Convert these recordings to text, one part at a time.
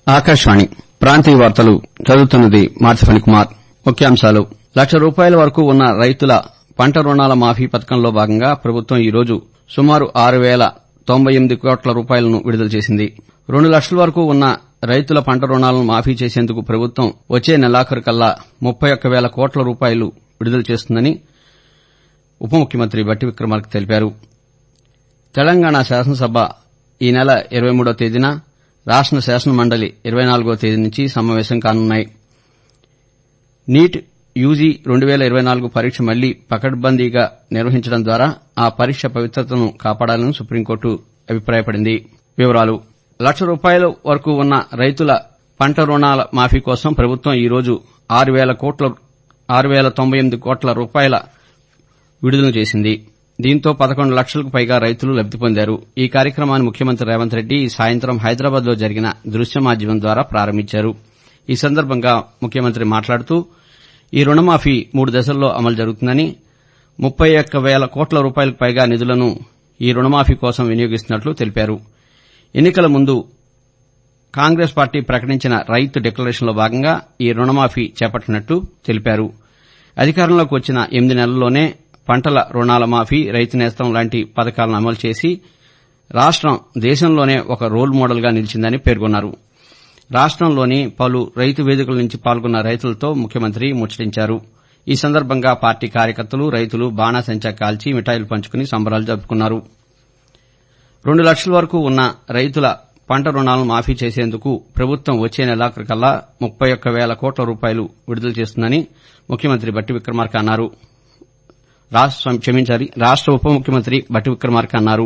ఆకాశవాణి ప్రాంతీయ వార్తలు చదువుతున్నది మార్చఫణి కుమార్ ముఖ్యాంశాలు లక్ష రూపాయల వరకు ఉన్న రైతుల పంట రుణాల మాఫీ పథకంలో భాగంగా ప్రభుత్వం ఈ రోజు సుమారు ఆరు వేల తొంభై ఎనిమిది కోట్ల రూపాయలను విడుదల చేసింది రెండు లక్షల వరకు ఉన్న రైతుల పంట రుణాలను మాఫీ చేసేందుకు ప్రభుత్వం వచ్చే నెలాఖరుకల్లా ముప్పై ఒక్క వేల కోట్ల రూపాయలు విడుదల చేస్తుందని ఉప ముఖ్యమంత్రి బట్టి విక్రమార్క తెలిపారు తెలంగాణ శాసనసభ ఈ నెల ఇరవై మూడో తేదీన రాష్ట శాసనమండలి ఇరవై నాలుగో తేదీ నుంచి సమావేశం కానున్నాయి నీట్ యూజీ రెండు వేల ఇరవై నాలుగు పరీక్ష మళ్లీ పకడ్బందీగా నిర్వహించడం ద్వారా ఆ పరీక్ష పవిత్రతను కాపాడాలని సుప్రీంకోర్టు అభిప్రాయపడింది వివరాలు లక్ష రూపాయల వరకు ఉన్న రైతుల పంట రుణాల మాఫీ కోసం ప్రభుత్వం ఈ రోజు ఆరు వేల కోట్ల ఆరు వేల తొంభై ఎనిమిది కోట్ల రూపాయల విడుదల చేసింది దీంతో పదకొండు లక్షలకు పైగా రైతులు లబ్ది పొందారు ఈ కార్యక్రమాన్ని ముఖ్యమంత్రి రేవంత్ రెడ్డి ఈ సాయంత్రం హైదరాబాద్ లో జరిగిన దృశ్య మాధ్యమం ద్వారా ప్రారంభించారు ఈ సందర్భంగా ముఖ్యమంత్రి మాట్లాడుతూ ఈ రుణమాఫీ మూడు దశల్లో అమలు జరుగుతుందని ముప్పై ఒక్క వేల కోట్ల రూపాయలకు పైగా నిధులను ఈ రుణమాఫీ కోసం వినియోగిస్తున్నట్లు తెలిపారు ఎన్నికల ముందు కాంగ్రెస్ పార్టీ ప్రకటించిన రైతు డిక్లరేషన్లో భాగంగా ఈ రుణమాఫీ చేపట్టినట్లు తెలిపారు అధికారంలోకి వచ్చిన ఎనిమిది నెలల్లోనే పంటల రుణాల మాఫీ రైతు నేస్తం లాంటి పథకాలను అమలు చేసి రాష్టం దేశంలోనే ఒక రోల్ మోడల్గా నిలిచిందని పేర్కొన్నారు రాష్టంలోని పలు రైతు వేదికల నుంచి పాల్గొన్న రైతులతో ముఖ్యమంత్రి ముచ్చటించారు ఈ సందర్భంగా పార్టీ కార్యకర్తలు రైతులు బాణాసంచా కాల్చి మిఠాయిలు పంచుకుని సంబరాలు జరుపుకున్నారు రెండు లక్షల వరకు ఉన్న రైతుల పంట రుణాలను మాఫీ చేసేందుకు ప్రభుత్వం వచ్చే నెలాఖరుకల్లా ముప్పై ఒక్క వేల కోట్ల రూపాయలు విడుదల చేస్తుందని ముఖ్యమంత్రి బట్టి విక్రమార్క అన్నారు క్షమించాలి రాష్ట ఉప ముఖ్యమంత్రి బట్టి విక్రమార్క అన్నారు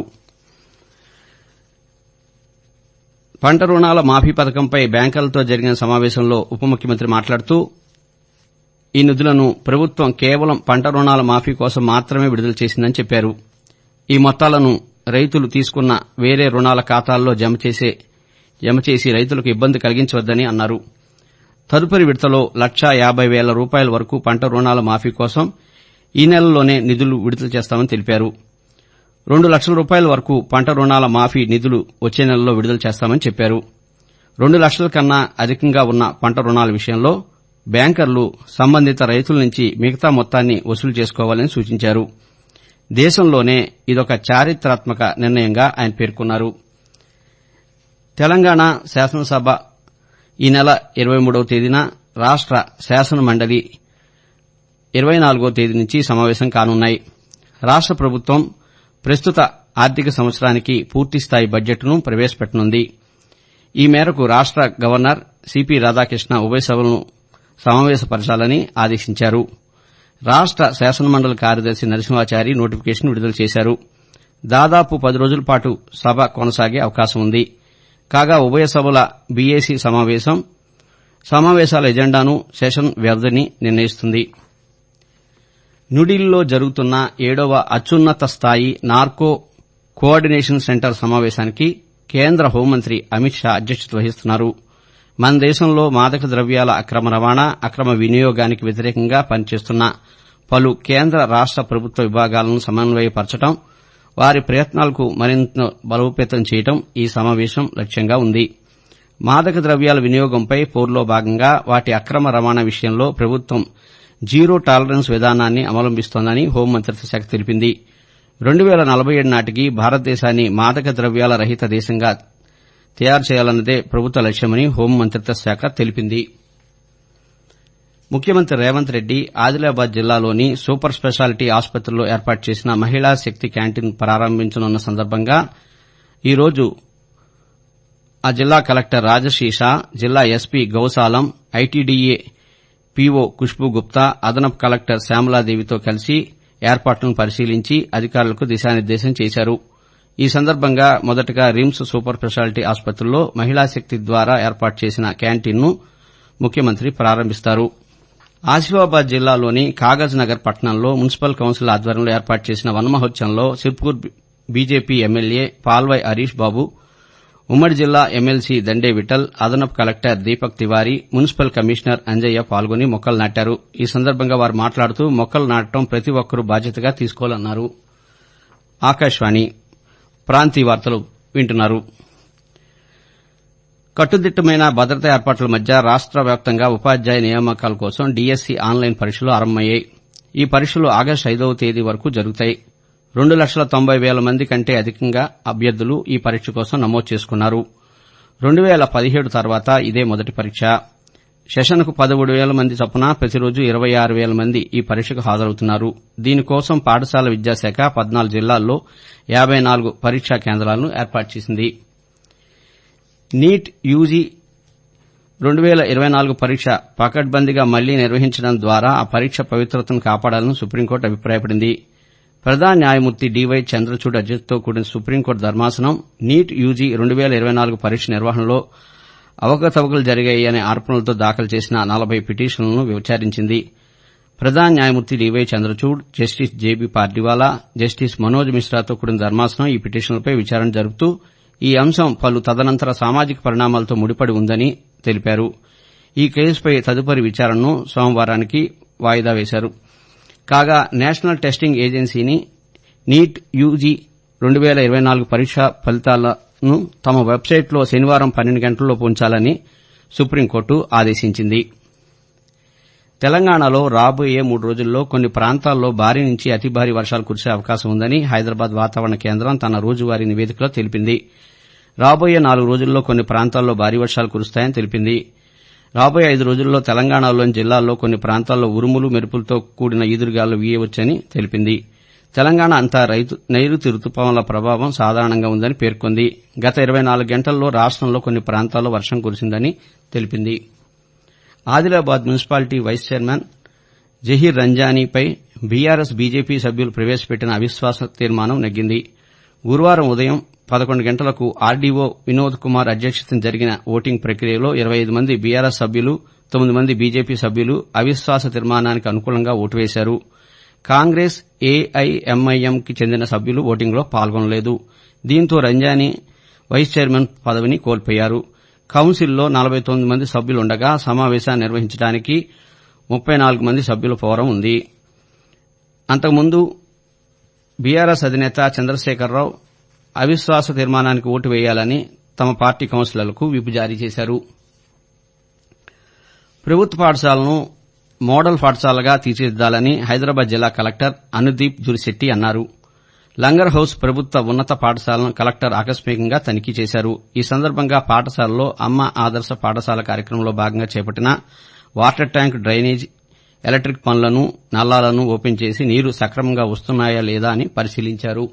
పంట రుణాల మాఫీ పథకంపై బ్యాంకర్లతో జరిగిన సమావేశంలో ఉప ముఖ్యమంత్రి మాట్లాడుతూ ఈ నిధులను ప్రభుత్వం కేవలం పంట రుణాల మాఫీ కోసం మాత్రమే విడుదల చేసిందని చెప్పారు ఈ మొత్తాలను రైతులు తీసుకున్న వేరే రుణాల ఖాతాల్లో జమ చేసి రైతులకు ఇబ్బంది కలిగించవద్దని అన్నారు తదుపరి విడతలో లక్షా యాబై వేల రూపాయల వరకు పంట రుణాల మాఫీ కోసం ఈ నెలలోనే నిధులు విడుదల చేస్తామని తెలిపారు రెండు లక్షల రూపాయల వరకు పంట రుణాల మాఫీ నిధులు వచ్చే నెలలో విడుదల చేస్తామని చెప్పారు రెండు లక్షల కన్నా అధికంగా ఉన్న పంట రుణాల విషయంలో బ్యాంకర్లు సంబంధిత రైతుల నుంచి మిగతా మొత్తాన్ని వసూలు చేసుకోవాలని సూచించారు దేశంలోనే ఇదొక చారిత్రాత్మక నిర్ణయంగా ఆయన పేర్కొన్నారు తెలంగాణ శాసనసభ ఈ నెల ఇరవై మూడవ తేదీన రాష్ట శాసనమండలి ఇరవై నాలుగో తేదీ నుంచి సమావేశం కానున్నాయి రాష్ట ప్రభుత్వం ప్రస్తుత ఆర్థిక సంవత్సరానికి పూర్తిస్థాయి బడ్జెట్ను ప్రవేశపెట్టనుంది ఈ మేరకు రాష్ట గవర్నర్ సిపి రాధాకృష్ణ ఉభయ సభలను సమావేశపరచాలని ఆదేశించారు రాష్ట శాసనమండలి కార్యదర్శి నరసింహాచారి నోటిఫికేషన్ విడుదల చేశారు దాదాపు పది రోజుల పాటు సభ కొనసాగే అవకాశం ఉంది కాగా ఉభయ సభల బీఏసీ సమావేశం సమావేశాల ఎజెండాను సెషన్ వ్యవధిని నిర్ణయిస్తుంది న్యూఢిల్లీలో జరుగుతున్న ఏడవ అత్యున్నత స్థాయి నార్కో కోఆర్డినేషన్ సెంటర్ సమావేశానికి కేంద్ర హోంమంత్రి అమిత్ షా అధ్యక్షత వహిస్తున్నారు మన దేశంలో మాదక ద్రవ్యాల అక్రమ రవాణా అక్రమ వినియోగానికి వ్యతిరేకంగా పనిచేస్తున్న పలు కేంద్ర రాష్ట ప్రభుత్వ విభాగాలను సమన్వయపరచడం వారి ప్రయత్నాలకు మరింత బలోపేతం చేయడం ఈ సమావేశం లక్ష్యంగా ఉంది మాదక ద్రవ్యాల వినియోగంపై పోరులో భాగంగా వాటి అక్రమ రవాణా విషయంలో ప్రభుత్వం జీరో టాలరెన్స్ విధానాన్ని అవలంబిస్తోందని హోంమంత్రిత్వ శాఖ తెలిపింది రెండు వేల నలభై ఏడు నాటికి భారతదేశాన్ని మాదక ద్రవ్యాల రహిత దేశంగా తయారు చేయాలన్నదే ప్రభుత్వ లక్ష్యమని హోంమంత్రిత్వ శాఖ తెలిపింది ముఖ్యమంత్రి రేవంత్ రెడ్డి ఆదిలాబాద్ జిల్లాలోని సూపర్ స్పెషాలిటీ ఆసుపత్రిలో ఏర్పాటు చేసిన మహిళా శక్తి క్యాంటీన్ ప్రారంభించనున్న సందర్భంగా ఈ రోజు ఆ జిల్లా కలెక్టర్ రాజశీష జిల్లా ఎస్పీ గౌసాలం ఐటీడీఏ పీఓ ఖుష్బూ గుప్తా అదనపు కలెక్టర్ శ్యామలాదేవితో కలిసి ఏర్పాట్లను పరిశీలించి అధికారులకు దిశానిర్దేశం చేశారు ఈ సందర్భంగా మొదటగా రిమ్స్ సూపర్ స్పెషాలిటీ ఆసుపత్రిలో మహిళా శక్తి ద్వారా ఏర్పాటు చేసిన క్యాంటీన్ను ముఖ్యమంత్రి ప్రారంభిస్తారు ఆసిఫాబాద్ జిల్లాలోని కాగజ్ నగర్ పట్టణంలో మున్సిపల్ కౌన్సిల్ ఆధ్వర్యంలో ఏర్పాటు చేసిన వనమహోత్సవంలో సిర్పూర్ బీజేపీ ఎమ్మెల్యే పాల్వై హరీష్ బాబు ఉమ్మడి జిల్లా ఎమ్మెల్సీ దండే విఠల్ అదనపు collector Deepak Tiwari municipal commissioner Anjaiah పాల్గొని మొక్కలు నాటారు ఈ సందర్భంగా వారు మాట్లాడుతూ మొక్కలు నాటడం ప్రతి ఒక్కరూ బాధ్యతగా తీసుకోవాలన్నారు ఆకాశవాణి ప్రాంతీయ వార్తలు వింటున్నారు కట్టుదిట్టమైన భద్రతా ఏర్పాట్ల మధ్య రాష్ట వ్యాప్తంగా ఉపాధ్యాయ నియామకాల కోసం డీఎస్సీ ఆన్లైన్ పరీక్షలు ఆరంభమయ్యాయి ఈ పరీక్షలు ఆగస్టు ఐదవ తేదీ వరకు జరుగుతాయి రెండు లక్షల తొంభై వేల మంది కంటే అధికంగా అభ్యర్థులు ఈ పరీక్ష కోసం నమోదు చేసుకున్నారు రెండు వేల పదిహేడు తర్వాత ఇదే మొదటి పరీక్ష సెషన్కు పదమూడు వేల మంది చొప్పున ప్రతిరోజు ఇరవై ఆరు వేల మంది ఈ పరీక్షకు హాజరవుతున్నారు దీనికోసం పాఠశాల విద్యాశాఖ పద్నాలుగు జిల్లాల్లో యాబై నాలుగు పరీక్షా కేంద్రాలను ఏర్పాటు చేసింది నీట్ యూజీ రెండు వేల ఇరవై నాలుగు పరీక్ష పకడ్బందీగా మళ్లీ నిర్వహించడం ద్వారా ఆ పరీక్ష పవిత్రతను కాపాడాలని సుప్రీంకోర్టు అభిప్రాయపడింది ప్రధాన న్యాయమూర్తి డీవై చంద్రచూడ్ అధ్యక్షతతో కూడిన సుప్రీంకోర్టు ధర్మాసనం నీట్ యూజీ రెండు వేల ఇరవై నాలుగు పరీక్ష నిర్వహణలో అవకతవకలు జరిగాయనే ఆరోపణలతో దాఖలు చేసిన నలభై పిటిషన్లను విచారించింది ప్రధాన న్యాయమూర్తి DY Chandrachud justice JB Pardiwala justice Manoj మిశ్రాతో కూడిన ధర్మాసనం ఈ పిటిషన్లపై విచారణ జరుపుతూ ఈ అంశం పలు తదనంతర సామాజిక పరిణామాలతో ముడిపడి ఉందని తెలిపారు ఈ కేసుపై తదుపరి విచారణను సోమవారానికి వాయిదా వేశారు కాగా నేషనల్ టెస్టింగ్ ఏజెన్సీని నీట్ యూజీ రెండు వేల ఇరవై నాలుగు పరీక్ష ఫలితాలను తమ వెబ్సైట్లో శనివారం పన్నెండు గంటల్లోపు ఉంచాలని సుప్రీంకోర్టు ఆదేశించింది తెలంగాణలో రాబోయే మూడు రోజుల్లో కొన్ని ప్రాంతాల్లో భారీ నుంచి అతి భారీ వర్షాలు కురిసే అవకాశం ఉందని హైదరాబాద్ వాతావరణ కేంద్రం తన రోజువారీ నివేదికలో తెలిపింది రాబోయే నాలుగు రోజుల్లో కొన్ని ప్రాంతాల్లో భారీ వర్షాలు కురుస్తాయని తెలిపింది రాబోయే ఐదు రోజుల్లో తెలంగాణలోని జిల్లాల్లో కొన్ని ప్రాంతాల్లో ఉరుములు మెరుపులతో కూడిన ఈదురుగాలు వీయవచ్చని తెలిపింది తెలంగాణ అంతా రైతు నైరుతి రుతుపవనాల ప్రభావం సాధారణంగా ఉందని పేర్కొంది గత ఇరవై నాలుగు గంటల్లో రాష్టంలో కొన్ని ప్రాంతాల్లో వర్షం కురిసిందని తెలిపింది Adilabad municipality vice chairman Zaheer రంజానీపై బీఆర్ఎస్ బీజేపీ సభ్యులు ప్రవేశపెట్టిన అవిశ్వాస తీర్మానం నెగ్గింది గురువారం ఉదయం పదకొండు గంటలకు ఆర్డీఓ వినోద్ కుమార్ అధ్యక్షతన జరిగిన ఓటింగ్ ప్రక్రియలో ఇరవై ఐదు మంది బీఆర్ఎస్ సభ్యులు తొమ్మిది మంది బీజేపీ సభ్యులు అవిశ్వాస తీర్మానానికి అనుకూలంగా ఓటు వేశారు కాంగ్రెస్ ఏఐఎంఐఎంకి చెందిన సభ్యులు ఓటింగ్లో పాల్గొనలేదు దీంతో రంజానీ వైస్ చైర్మన్ పదవిని కోల్పోయారు కౌన్సిల్లో నలభై తొమ్మిది మంది సభ్యులుండగా సమావేశాన్ని నిర్వహించడానికి ముప్పై నాలుగు మంది సభ్యుల ఫోరం ఉంది అంతకుముందు బీఆర్ఎస్ అధినేత చంద్రశేఖరరావు అవిశ్వాస తీర్మానానికి ఓటు వేయాలని తమ పార్టీ కౌన్సిలర్లకు విప్ జారీ చేశారు ప్రభుత్వ పాఠశాలను మోడల్ పాఠశాలగా తీర్చిదిద్దాలని హైదరాబాద్ జిల్లా కలెక్టర్ అనుదీప్ జురిశెట్టి అన్నారు లంగర్ హౌస్ ప్రభుత్వ ఉన్నత పాఠశాలను కలెక్టర్ ఆకస్మికంగా తనిఖీ చేశారు ఈ సందర్భంగా పాఠశాలలో అమ్మ ఆదర్శ పాఠశాల కార్యక్రమంలో భాగంగా చేపట్టిన వాటర్ ట్యాంక్ డ్రైనేజ్ ఎలక్టిక్ పనులను నల్లాలను ఓపెన్ చేసి నీరు సక్రమంగా వస్తున్నాయా లేదా అని పరిశీలించారు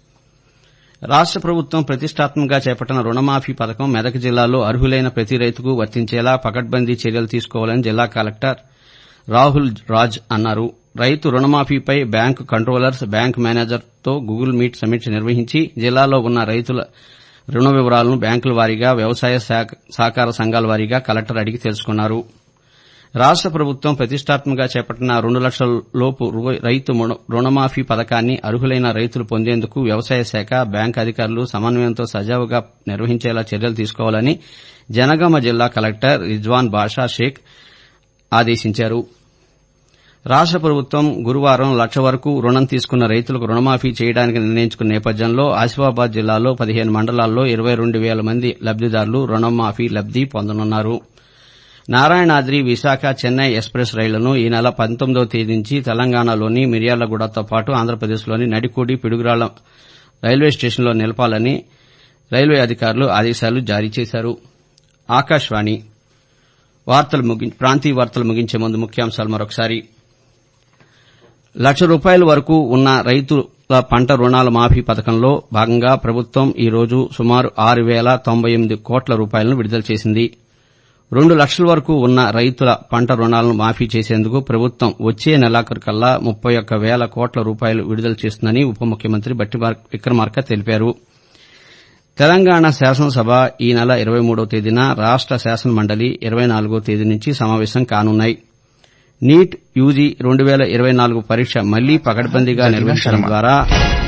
రాష్ట ప్రభుత్వం ప్రతిష్టాత్మకంగా చేపట్టిన రుణమాఫీ పథకం మెదక్ జిల్లాలో అర్హులైన ప్రతి రైతుకు వర్తించేలా పకడ్బందీ చర్యలు తీసుకోవాలని జిల్లా కలెక్టర్ రాహుల్ రాజ్ అన్నారు రైతు రుణమాఫీపై బ్యాంకు కంట్రోలర్స్ బ్యాంకు మేనేజర్తో గూగుల్ మీట్ సమీక్ష నిర్వహించి జిల్లాలో ఉన్న రైతుల రుణ వివరాలను బ్యాంకుల వారీగా వ్యవసాయ సహకార సంఘాల వారీగా కలెక్టర్ అడిగి తెలుసుకున్నారు రాష్ట ప్రభుత్వం ప్రతిష్టాత్మకంగా చేపట్టిన రెండు లక్షల లోపు రైతు రుణమాఫీ పథకాన్ని అర్హులైన రైతులు పొందేందుకు వ్యవసాయ శాఖ బ్యాంకు అధికారులు సమన్వయంతో సజావుగా నిర్వహించేలా చర్యలు తీసుకోవాలని జనగామ జిల్లా కలెక్టర్ రిజ్వాన్ బాషా షేక్ ఆదేశించారు రాష్ట ప్రభుత్వం గురువారం లక్ష వరకు రుణం తీసుకున్న రైతులకు రుణమాఫీ చేయడానికి నిర్ణయించుకున్న నేపథ్యంలో ఆసిఫాబాద్ జిల్లాలో పదిహేను మండలాల్లో ఇరవై రెండు వేల మంది లబ్దిదారులు రుణమాఫీ లబ్ది పొందనున్నారు నారాయణాద్రి విశాఖ చెన్నై ఎక్స్ప్రెస్ రైళ్లను ఈ నెల పంతొమ్మిదవ తేదీ నుంచి తెలంగాణలోని మిర్యాలగూడతో పాటు ఆంధ్రప్రదేశ్లోని నడికూడి పిడుగురాళ్ల రైల్వే స్టేషన్లో నిలపాలని రైల్వే అధికారులు ఆదేశాలు జారీ చేశారు ఆకాశవాణి ప్రాంతీయ వార్తలు ముగించే ముందు ముఖ్యాంశాలు మరొకసారి లక్ష రూపాయల వరకు ఉన్న రైతుల పంట రుణాల మాఫీ పథకంలో భాగంగా ప్రభుత్వం ఈ రోజు సుమారు ఆరు వేల తొంభై ఎనిమిది కోట్ల రూపాయలను విడుదల చేసింది రెండు లక్షల వరకు ఉన్న రైతుల పంట రుణాలను మాఫీ చేసేందుకు ప్రభుత్వం వచ్చే నెలాఖరుకల్లా ముప్పై ఒక్క వేల కోట్ల రూపాయలు విడుదల చేస్తుందని ఉప ముఖ్యమంత్రి బట్టి విక్రమార్క తెలిపారు తెలంగాణ శాసనసభ ఈ నెల ఇరవై మూడవ తేదీన రాష్ట శాసనమండలి ఇరవై నాలుగో తేదీ నుంచి సమావేశం కానున్నాయి నీట్ యూజీ రెండు వేల ఇరవై నాలుగు పరీక్ష మళ్లీ పకడ్బందీగా నిర్వహించడం ద్వారా